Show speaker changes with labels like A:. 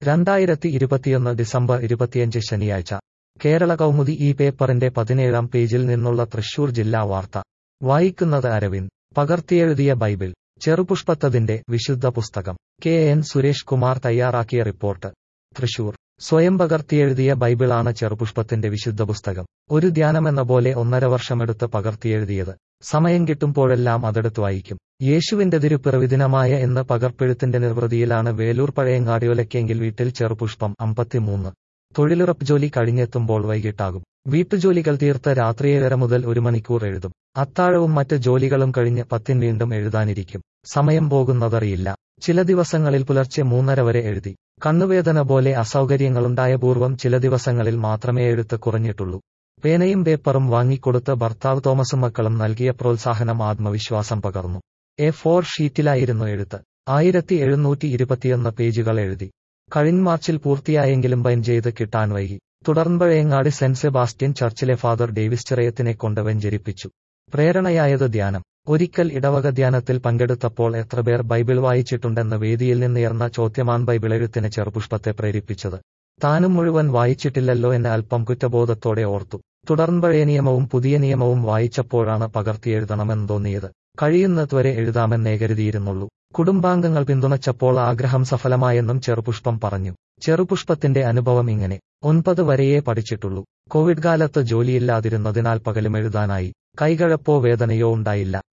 A: രണ്ടായിരത്തി ഇരുപത്തിയൊന്ന് ഡിസംബർ ഇരുപത്തിയഞ്ച് ശനിയാഴ്ച കേരള കൗമുദി ഈ പേപ്പറിന്റെ പതിനേഴാം പേജിൽ നിന്നുള്ള തൃശൂർ ജില്ലാ വാർത്ത വായിക്കുന്നത് അരവിന്ദ് പകർത്തിയെഴുതിയ ബൈബിൾ ചെറുപുഷ്പത്തതിന്റെ വിശുദ്ധ പുസ്തകം കെ എൻ സുരേഷ് കുമാർ തയ്യാറാക്കിയ റിപ്പോർട്ട് തൃശൂർ സ്വയം പകർത്തിയെഴുതിയ ബൈബിളാണ് ചെറുപുഷ്പത്തിന്റെ വിശുദ്ധ പുസ്തകം ഒരു ധ്യാനമെന്ന പോലെ ഒന്നര വർഷമെടുത്ത് പകർത്തിയെഴുതിയത് സമയം കിട്ടുമ്പോഴെല്ലാം അതെടുത്ത് വായിക്കും യേശുവിന്റെ തിരുപ്പിറവി ദിനമായ എന്ന് പകർപ്പെഴുത്തിന്റെ നിർവൃതിയിലാണ് വേലൂർ പഴയങ്ങാടിയൊലയ്ക്കെങ്കിൽ വീട്ടിൽ ചെറുപുഷ്പം അമ്പത്തിമൂന്ന് തൊഴിലുറപ്പ് ജോലി കഴിഞ്ഞെത്തുമ്പോൾ വൈകിട്ടാകും വീട്ടുജോലികൾ തീർത്ത് രാത്രി ഏഴര മുതൽ ഒരു മണിക്കൂർ എഴുതും അത്താഴവും മറ്റ് ജോലികളും കഴിഞ്ഞ് പത്തിൻ വീണ്ടും എഴുതാനിരിക്കും സമയം പോകുന്നതറിയില്ല ചില ദിവസങ്ങളിൽ പുലർച്ചെ മൂന്നര വരെ എഴുതി കണ്ണുവേദന പോലെ അസൗകര്യങ്ങളുണ്ടായ പൂർവ്വം ചില ദിവസങ്ങളിൽ മാത്രമേ എഴുത്ത് കുറഞ്ഞിട്ടുള്ളൂ പേനയും പേപ്പറും വാങ്ങിക്കൊടുത്ത് ഭർത്താവ് തോമസും മക്കളും നൽകിയ പ്രോത്സാഹനം ആത്മവിശ്വാസം പകർന്നു എ ഫോർ ഷീറ്റിലായിരുന്നു എഴുത്ത് ആയിരത്തി എഴുന്നൂറ്റി ഇരുപത്തിയൊന്ന് പേജുകൾ എഴുതി കഴിഞ്ഞ മാർച്ചിൽ പൂർത്തിയായെങ്കിലും ബൈൻ ചെയ്ത് കിട്ടാൻ വൈകി തുടർമ്പഴയങ്ങാടി സെന്റ് സെബാസ്റ്റ്യൻ ചർച്ചിലെ ഫാദർ ഡേവിസ് ചിറയത്തിനെ കൊണ്ട് വെഞ്ചരിപ്പിച്ചു പ്രേരണയായത് ധ്യാനം ഒരിക്കൽ ഇടവക ധ്യാനത്തിൽ പങ്കെടുത്തപ്പോൾ എത്ര പേർ ബൈബിൾ വായിച്ചിട്ടുണ്ടെന്ന് വേദിയിൽ നിന്നുയർന്ന ചോദ്യമാൻ ബൈബിൾ എഴുത്തിന് ചെറുപുഷ്പത്തെ പ്രേരിപ്പിച്ചത് താനും മുഴുവൻ വായിച്ചിട്ടില്ലല്ലോ എന്നെ അല്പം കുറ്റബോധത്തോടെ ഓർത്തു തുടർമ്പഴയ നിയമവും പുതിയ നിയമവും വായിച്ചപ്പോഴാണ് പകർത്തിയെഴുതണമെന്ന് തോന്നിയത് കഴിയുന്നതുവരെ എഴുതാമെന്നേ കരുതിയിരുന്നുള്ളൂ കുടുംബാംഗങ്ങൾ പിന്തുണച്ചപ്പോൾ ആഗ്രഹം സഫലമായെന്നും ചെറുപുഷ്പം പറഞ്ഞു ചെറുപുഷ്പത്തിന്റെ അനുഭവം ഇങ്ങനെ ഒൻപത് വരെയേ പഠിച്ചിട്ടുള്ളൂ കോവിഡ് കാലത്ത് ജോലിയില്ലാതിരുന്നതിനാൽ പകലും എഴുതാനായി കൈകഴപ്പോ വേദനയോ ഉണ്ടായില്ല